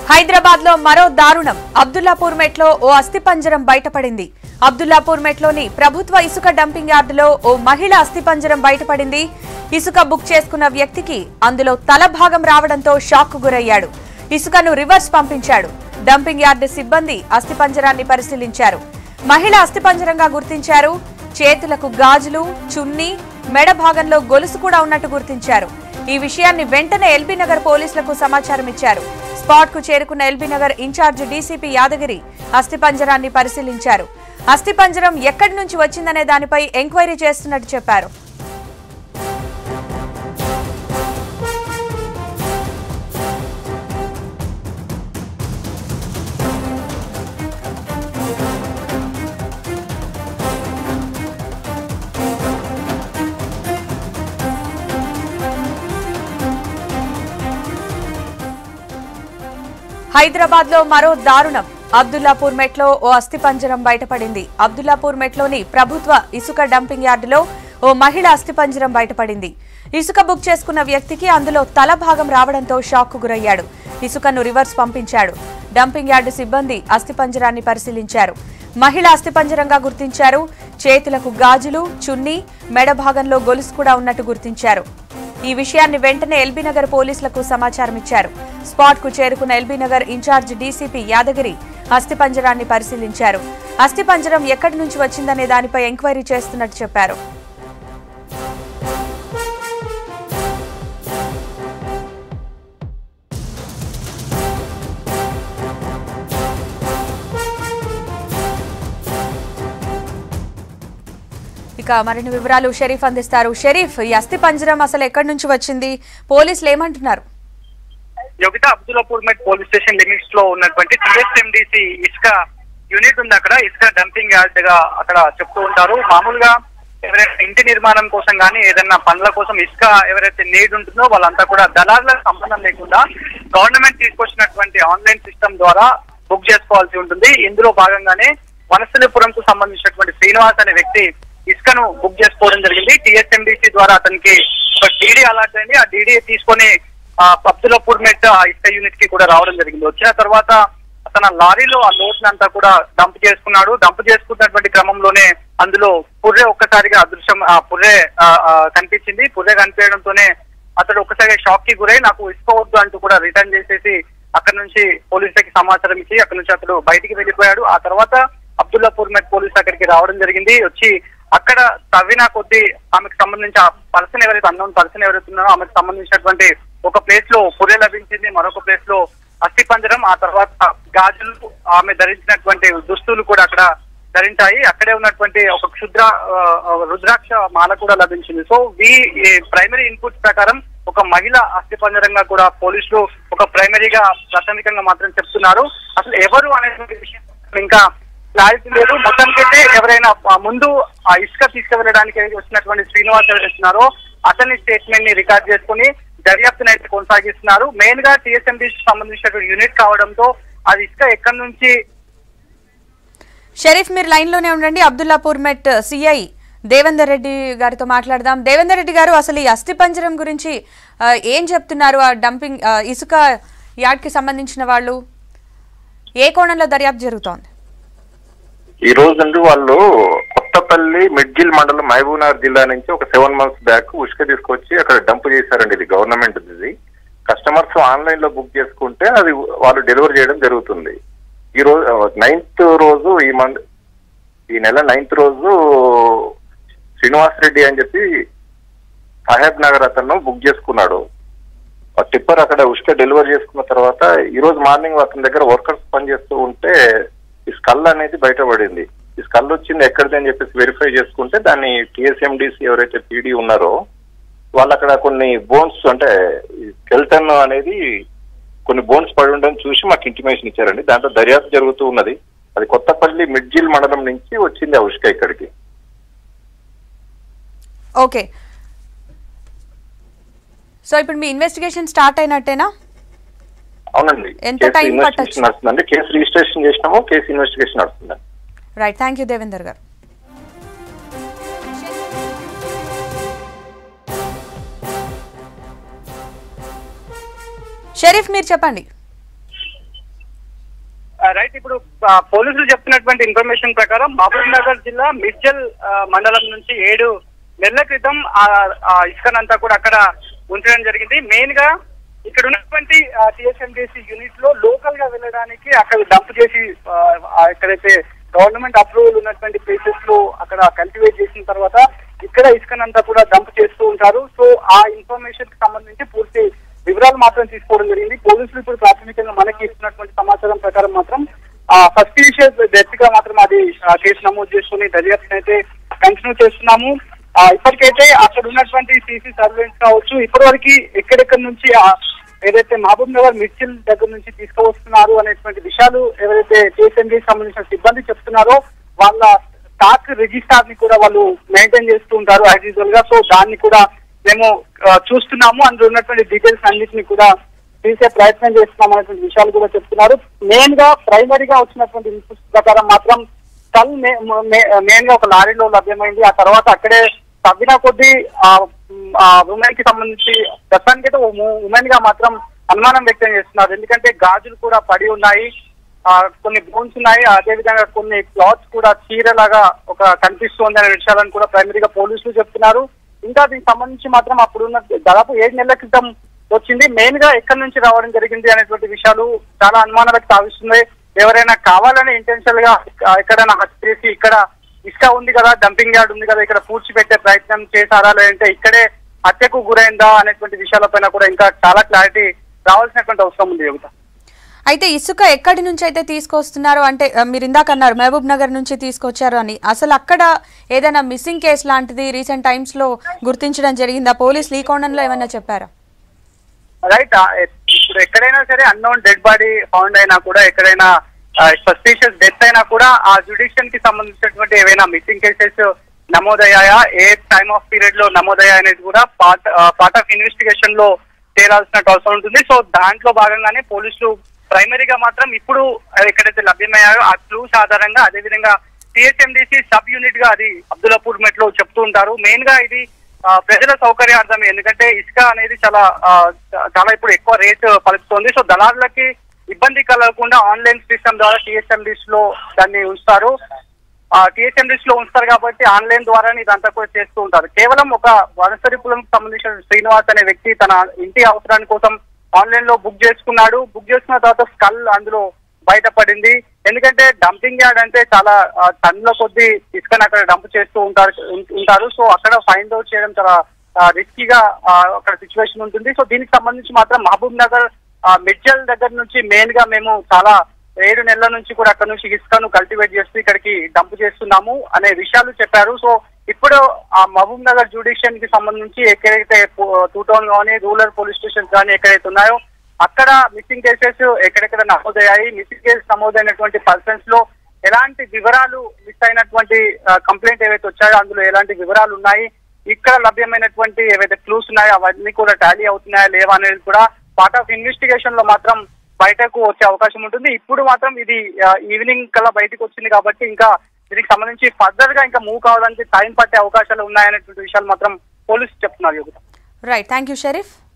హైదరాబాద్ లో మరో దారుణం అబ్దుల్లాపూర్ మెట్లో ఓ అస్థిపంజరం బయటపడింది అబ్దుల్లాపూర్ మెట్లోని ప్రభుత్వ ఇసుక డంపింగ్ యార్డులో ఓ మహిళ అస్థిపంజరం బయటపడింది ఇసుక బుక్ చేసుకున్న వ్యక్తికి అందులో తల భాగం రావడంతో షాక్ గురయ్యాడు ఇసుకను రివర్స్ పంపించాడు డంపింగ్ యార్డు సిబ్బంది అస్థిపంజరాన్ని పరిశీలించారు మహిళ అస్థిపంజరంగా గుర్తించారు చేతులకు గాజులు చున్నీ మెడ భాగంలో గొలుసు కూడా ఉన్నట్టు గుర్తించారు ఈ విషయాన్ని వెంటనే ఎల్బీ నగర్ పోలీసులకు సమాచారం ఇచ్చారు స్పాట్ కు చేరుకున్న LB Nagar incharge DCP Yadagiri అస్థిపంజరాన్ని పరిశీలించారు అస్థిపంజరం ఎక్కడి నుంచి వచ్చిందనే దానిపై ఎంక్వైరీ చేస్తున్నట్టు చెప్పారు హైదరాబాద్ లో మరో దారుణం అబ్దుల్లాపూర్ మెట్లో ఓ అస్థిపంజరం బయటపడింది అబ్దుల్లాపూర్ మెట్లోని ప్రభుత్వ ఇసుక డంపింగ్ యార్డులో ఓ మహిళ అస్థిపంజరం బయటపడింది ఇసుక బుక్ చేసుకున్న వ్యక్తికి అందులో తల భాగం రావడంతో షాక్ గురయ్యాడు ఇసుకను రివర్స్ పంపించాడు డంపింగ్ యార్డు సిబ్బంది అస్థిపంజరాన్ని పరిశీలించారు మహిళ అస్థిపంజరంగా గుర్తించారు చేతులకు గాజులు చున్నీ మెడ భాగంలో గొలుసు కూడా ఉన్నట్టు గుర్తించారు ఈ విషయాన్ని వెంటనే ఎల్బీ నగర్ పోలీసులకు సమాచారం ఇచ్చారు స్పాట్ కు చేరుకున్న LB Nagar incharge DCP Yadagiri అస్థిపంజరాన్ని పరిశీలించారు అస్థిపంజరం ఎక్కడి నుంచి వచ్చిందనే దానిపై ఎంక్వైరీ చేస్తున్నట్టు చెప్పారు ఇక మరిన్ని వివరాలు షరీఫ్ అందిస్తారు షరీఫ్ ఈ అస్థి పంజరం అసలు ఎక్కడి నుంచి వచ్చింది పోలీసులు ఏమంటున్నారు Yogitha Abdullapurmet police station limits లో ఉన్నటువంటి టిఎస్ఎండిసి ఇసుక యూనిట్ ఉంది అక్కడ ఇసుక డంపింగ్ యార్డ్ గా అక్కడ చెప్తూ ఉంటారు మామూలుగా ఎవరైనా ఇంటి నిర్మాణం కోసం కానీ ఏదైనా పనుల కోసం ఇసుక ఎవరైతే నీడ్ ఉంటుందో వాళ్ళంతా కూడా దళారులకు సంబంధం లేకుండా గవర్నమెంట్ తీసుకొచ్చినటువంటి ఆన్లైన్ సిస్టమ్ ద్వారా బుక్ చేసుకోవాల్సి ఉంటుంది ఇందులో భాగంగానే వనస్థలిపురంకు సంబంధించినటువంటి శ్రీనివాస్ అనే వ్యక్తి ఇసుకను బుక్ చేసుకోవడం జరిగింది టిఎస్ఎండిసి ద్వారా అతనికి ఒక డీడీ అలాట్ అయింది ఆ డీడీ తీసుకొని ఆ అబ్దుల్లాపూర్ మెట్ ఆ ఇసుక యూనిట్ కి కూడా రావడం జరిగింది వచ్చిన తర్వాత తన లారీలో ఆ లోడ్ అంతా కూడా డంప్ చేసుకున్నాడు డంప్ చేసుకున్నటువంటి క్రమంలోనే అందులో పుర్రె ఒక్కసారిగా అదృశ్యం ఆ పుర్రె ఆ, ఆ, కనిపించింది పుర్రె కనిపించడంతోనే అతడు ఒక్కసారిగా షాక్ కి గురై నాకు ఇసుక వద్దు అంటూ కూడా రిటర్న్ చేసేసి అక్కడ నుంచి పోలీసులకి సమాచారం ఇచ్చి అక్కడ నుంచి అతడు బయటికి వెళ్ళిపోయాడు ఆ తర్వాత అబ్దుల్లాపూర్ మెట్ పోలీస్ దగ్గరికి రావడం జరిగింది వచ్చి అక్కడ తవ్విన కొద్దీ ఆమెకు సంబంధించి ఆ పర్సన్ ఎవరైతే అన్నోన్ పర్సన్ ఎవరైతే ఉన్నారో ఆమెకు సంబంధించినటువంటి ఒక ప్లేస్ లో పుర్రె లభించింది మరొక ప్లేస్ లో అస్థి పంజరం ఆ తర్వాత గాజులు ఆమె ధరించినటువంటి దుస్తులు కూడా అక్కడ ధరించాయి అక్కడే ఉన్నటువంటి ఒక క్షుద్ర ఆ, ఆ, రుద్రాక్ష మాల కూడా లభించింది సో ఈ ప్రైమరీ ఇన్పుట్స్ ప్రకారం ఒక మహిళ అస్థి పంజరంగా కూడా పోలీసులు ఒక ప్రైమరీగా ప్రాథమికంగా మాత్రం చెప్తున్నారు అసలు ఎవరు అనేటువంటి విషయం ఇంకా క్లారిటీ లేదు మొత్తానికైతే ఎవరైనా ఆ ముందు ఆ ఇసుక తీసుకువెళ్ళడానికి వచ్చినటువంటి శ్రీనివాస్ ఎవరైతున్నారో అతని స్టేట్మెంట్ ని రికార్డ్ చేసుకుని దర్యాప్తును అయితే కొనసాగిస్తున్నారు మెయిన్ గా టీఎస్ఎండి సంబంధించినటువంటి యూనిట్ కావడంతో అది ఇసుక ఎక్కడి నుంచి షరీఫ్ మీరు లైన్ లోనే ఉండండి అబ్దుల్లాపూర్ మెట్ సిఐ దేవేందర్ రెడ్డి గారితో మాట్లాడదాం దేవేందర్ రెడ్డి గారు అసలు ఈ అస్థి పంజరం గురించి ఆ, ఏం చెప్తున్నారు ఆ డంపింగ్ ఆ, ఇసుక యార్డ్ కి సంబంధించిన వాళ్ళు ఏ కోణంలో దర్యాప్తు జరుగుతోంది ఈ రోజు నుండి వాళ్ళు కొత్తపల్లి మిడ్జిల్ మండలం మహబూబ్నగర్ జిల్లా నుంచి ఒక సెవెన్ మంత్స్ బ్యాక్ ఉసుక తీసుకొచ్చి అక్కడ డంప్ చేశారండి ఇది గవర్నమెంట్ ఇది కస్టమర్స్ ఆన్లైన్ లో బుక్ చేసుకుంటే అది వాళ్ళు డెలివరీ చేయడం జరుగుతుంది ఈ రోజు నైన్త్ రోజు ఈ మంత్ ఈ నెల నైన్త్ రోజు శ్రీనివాస్ రెడ్డి అని చెప్పి సాహెబ్ నగర్ అతను బుక్ చేసుకున్నాడు ఆ టిప్పర్ అక్కడ ఉష్క డెలివరీ చేసుకున్న తర్వాత ఈ రోజు మార్నింగ్ అతని దగ్గర వర్కర్స్ పనిచేస్తూ ఉంటే ఈ స్కల్ అనేది బయటపడింది ఈ స్కల్ వచ్చింది ఎక్కడిది అని చెప్పేసి వెరిఫై చేసుకుంటే దాన్ని టిఎస్ఎండిసి ఎవరైతే పీడీ ఉన్నారో వాళ్ళు అక్కడ కొన్ని బోన్స్ అంటే స్కెల్టన్ అనేది కొన్ని బోన్స్ పడి ఉండడం చూసి మాకు ఇంటిమేషన్ ఇచ్చారండి దాంట్లో దర్యాప్తు జరుగుతూ ఉన్నది అది కొత్తపల్లి మిడ్జిల్ మండలం నుంచి వచ్చింది ఆ ఉష్క ఇక్కడికి ఓకే సో ఇప్పుడు మీ ఇన్వెస్టిగేషన్ స్టార్ట్ అయినట్టేనా అవునండి ఎంత కేసు time ఇన్వెస్టిగేషన్ పట్టొచ్చు? నడుస్తుందండి కేసు రిజిస్ట్రేషన్ చేసినాము కేసు ఇన్వెస్టిగేషన్ నడుస్తుందండి రైట్ థ్యాంక్ యూ దేవేందర్ గారు షరీఫ్ మీరు చెప్పండి రైట్ ఇప్పుడు ఆ, పోలీసులు చెప్తున్నటువంటి ఇన్ఫర్మేషన్ ప్రకారం మహబూబ్ నగర్ జిల్లా మిర్జల్ ఆ, మండలం నుంచి ఏడు నెలల క్రితం ఆ ఆ ఇసుకనంతా కూడా అక్కడ ఉంచడం జరిగింది మెయిన్ గా ఇక్కడ ఉన్నటువంటి టిఎస్ఎండిసి యూనిట్ లో లోకల్ గా వెళ్ళడానికి అక్కడ డంప్ చేసి ఆ, ఆ ఎక్కడైతే గవర్నమెంట్ అప్రూవల్ ఉన్నటువంటి ప్లేసెస్ లో అక్కడ కల్టివేట్ చేసిన తర్వాత ఇక్కడ ఇసుకనంతా కూడా డంప్ చేస్తూ ఉంటారు సో ఆ ఇన్ఫర్మేషన్ కి సంబంధించి పూర్తి వివరాలు మాత్రం తీసుకోవడం జరిగింది పోలీసులు ఇప్పుడు ప్రాథమికంగా మనకి ఇస్తున్నటువంటి సమాచారం ప్రకారం మాత్రం ఫస్ట్ ఇనిషియల్ డెత్ గా మాత్రం అది ఆ, కేసు నమోదు చేసుకుని దర్యాప్తును అయితే కంటిన్యూ చేస్తున్నాము ఆ, ఇప్పటికైతే అక్కడ ఉన్నటువంటి సీసీ సర్వేలెన్స్ కావచ్చు ఇప్పటివరకు ఎక్కడెక్కడి నుంచి ఆ ఏదైతే మహబూబ్ నగర్ మిర్చిల్ దగ్గర నుంచి తీసుకువస్తున్నారు అనేటువంటి విషయాలు ఎవరైతే టీఎస్ఎండీకి సంబంధించిన సిబ్బంది చెప్తున్నారో వాళ్ళ స్టాక్ రిజిస్టార్ ని కూడా వాళ్ళు మెయింటైన్ చేస్తూ ఉంటారు యాజ్ యూజువల్ గా సో దాన్ని కూడా మేము ఆ, చూస్తున్నాము అందులో ఉన్నటువంటి డీటెయిల్స్ అన్నింటినీ కూడా తీసే ప్రయత్నం చేస్తున్నాం అనేటువంటి విషయాలు కూడా చెప్తున్నారు మెయిన్ గా ప్రైమరీగా వచ్చినటువంటి ఇన్పుట్స్ ప్రకారం మాత్రం కల్ మెయిన్ గా ఒక లారీలో లభ్యమైంది ఆ తర్వాత అక్కడే తవ్విన కొద్దీ ఆ ఉమెన్ కి సంబంధించి ప్రస్తుతానికి అయితే ఉమెన్ గా మాత్రం అనుమానం వ్యక్తం చేస్తున్నారు ఎందుకంటే గాజులు కూడా పడి ఉన్నాయి ఆ, కొన్ని బోన్స్ ఉన్నాయి అదే విధంగా కొన్ని క్లాత్స్ కూడా చీరలాగా ఒక కనిపిస్తుంది అనే విషయాలను కూడా ప్రైమరీగా పోలీసులు చెప్తున్నారు ఇంకా దీనికి సంబంధించి మాత్రం అప్పుడున్న దాదాపు ఏడు నెలల క్రితం వచ్చింది మెయిన్ గా ఎక్కడి నుంచి రావడం జరిగింది అనేటువంటి విషయాలు చాలా అనుమానాలకు తావిస్తున్నాయి ఎవరైనా కావాలని ఇంటెన్షనల్ గా ఆ, ఎక్కడైనా హత్య చేసి ఇక్కడ ఇసుక ఉంది కదా డంపింగ్ యార్డ్ ఉంది కదా ఇక్కడ పూడ్చిపెట్టే ప్రయత్నం చేశారా లేదంటే ఇక్కడే హత్యకు గురైందా అనేటువంటి విషయాలపైన కూడా ఇంకా చాలా క్లారిటీ రావాల్సినటువంటి అవసరం ఉంది యువత అయితే ఇసుక ఎక్కడి నుంచి అయితే తీసుకొస్తున్నారు అంటే ఆ, మీరు ఇందాక అన్నారు మహబూబ్ నగర్ నుంచి తీసుకొచ్చారు అని అసలు అక్కడ ఏదైనా మిస్సింగ్ కేసు లాంటిది రీసెంట్ టైమ్స్ లో గుర్తించడం జరిగిందా పోలీసులు ఈ కోణంలో ఏమైనా చెప్పారా రైట్ ఇప్పుడు ఎక్కడైనా సరే అన్నోన్ డెడ్ బాడీ ఫౌండ్ అయినా కూడా ఎక్కడైనా సస్పీషియస్ డెత్ అయినా కూడా ఆ జుడిషియన్ కి సంబంధించినటువంటి ఏవైనా మిస్సింగ్ కేసెస్ నమోదయ్యాయా ఏ టైమ్ ఆఫ్ పీరియడ్ లో నమోదయ్యా అనేది కూడా పార్ట్ పార్ట్ ఆఫ్ ఇన్వెస్టిగేషన్ లో చేరాల్సిన అవసరం ఉంటుంది సో దాంట్లో భాగంగానే పోలీసులు ప్రైమరీగా మాత్రం ఇప్పుడు ఎక్కడైతే లభ్యమయ్యాయో ఆ క్లూస్ ఆధారంగా అదేవిధంగా సిహెచ్ఎండిసి సబ్ యూనిట్ గా అది అబ్దుల్లాపూర్ మెట్ లో చెప్తూ ఉంటారు మెయిన్ గా ఇది ఆ, ప్రజల సౌకర్యార్థం ఎందుకంటే ఇసుక అనేది చాలా ఆ, చాలా ఇప్పుడు ఎక్కువ రేట్ పలుకుతుంది సో దళారులకి ఇబ్బంది కలగకుండా ఆన్లైన్ సిస్టమ్ ద్వారా టిఎస్ఎండిస్ లో దాన్ని ఉంచుతారు టిఎస్ఎండిస్ లో ఉంచుతారు కాబట్టి ఆన్లైన్ ద్వారానే ఇదంతా కూడా చేస్తూ ఉంటారు కేవలం ఒక వనసరిపులం సంబంధించిన శ్రీనివాస్ అనే వ్యక్తి తన ఇంటి అవసరాని కోసం ఆన్లైన్ లో బుక్ చేసుకున్నాడు బుక్ చేసుకున్న తర్వాత స్కల్ అందులో బయటపడింది ఎందుకంటే డంపింగ్ యార్డ్ అంటే చాలా ఆ, టన్నుల కొద్ది ఇసుకని అక్కడ డంప్ చేస్తూ ఉంటారు ఉం- ఉంటారు సో అక్కడ ఫైండ్ అవుట్ చేయడం చాలా రిస్కీగా అక్కడ సిచ్యువేషన్ ఉంటుంది సో దీనికి సంబంధించి మాత్రం మహబూబ్ నగర్ ఆ, మిర్జల్ దగ్గర నుంచి మెయిన్ గా మేము చాలా ఏడు నెలల నుంచి కూడా అక్కడ నుంచి ఇసుకను కల్టివేట్ చేస్తూ ఇక్కడికి డంప్ చేస్తున్నాము అనే విషయాలు చెప్పారు సో ఇప్పుడు ఆ మహబూబ్ నగర్ జ్యుడిషియన్ కి సంబంధించి ఎక్కడైతే టూ టౌన్ కానీ రూరల్ పోలీస్ స్టేషన్స్ కానీ ఎక్కడైతే ఉన్నాయో అక్కడ మిస్సింగ్ కేసెస్ ఎక్కడెక్కడ నమోదయ్యాయి మిస్సింగ్ కేసెస్ నమోదైనటువంటి పర్సన్స్ లో ఎలాంటి వివరాలు మిస్ అయినటువంటి కంప్లైంట్ ఏవైతే వచ్చాయో అందులో ఎలాంటి వివరాలు ఉన్నాయి ఇక్కడ లభ్యమైనటువంటి ఏవైతే క్లూస్ ఉన్నాయో అవన్నీ కూడా టాలీ అవుతున్నాయా లేవా అనేది కూడా పార్ట్ ఆఫ్ ఇన్వెస్టిగేషన్ లో మాత్రం బయటకు వచ్చే అవకాశం ఉంటుంది ఇప్పుడు మాత్రం ఇది ఈవినింగ్ కల్లా బయటకు వచ్చింది కాబట్టి ఇంకా దీనికి సంబంధించి ఫర్దర్ గా ఇంకా మూవ్ కావడానికి టైం పట్టే అవకాశాలు ఉన్నాయనేటువంటి విషయాలు మాత్రం పోలీసులు చెప్తున్నారు యువత రైట్ థ్యాంక్ యూ షరీఫ్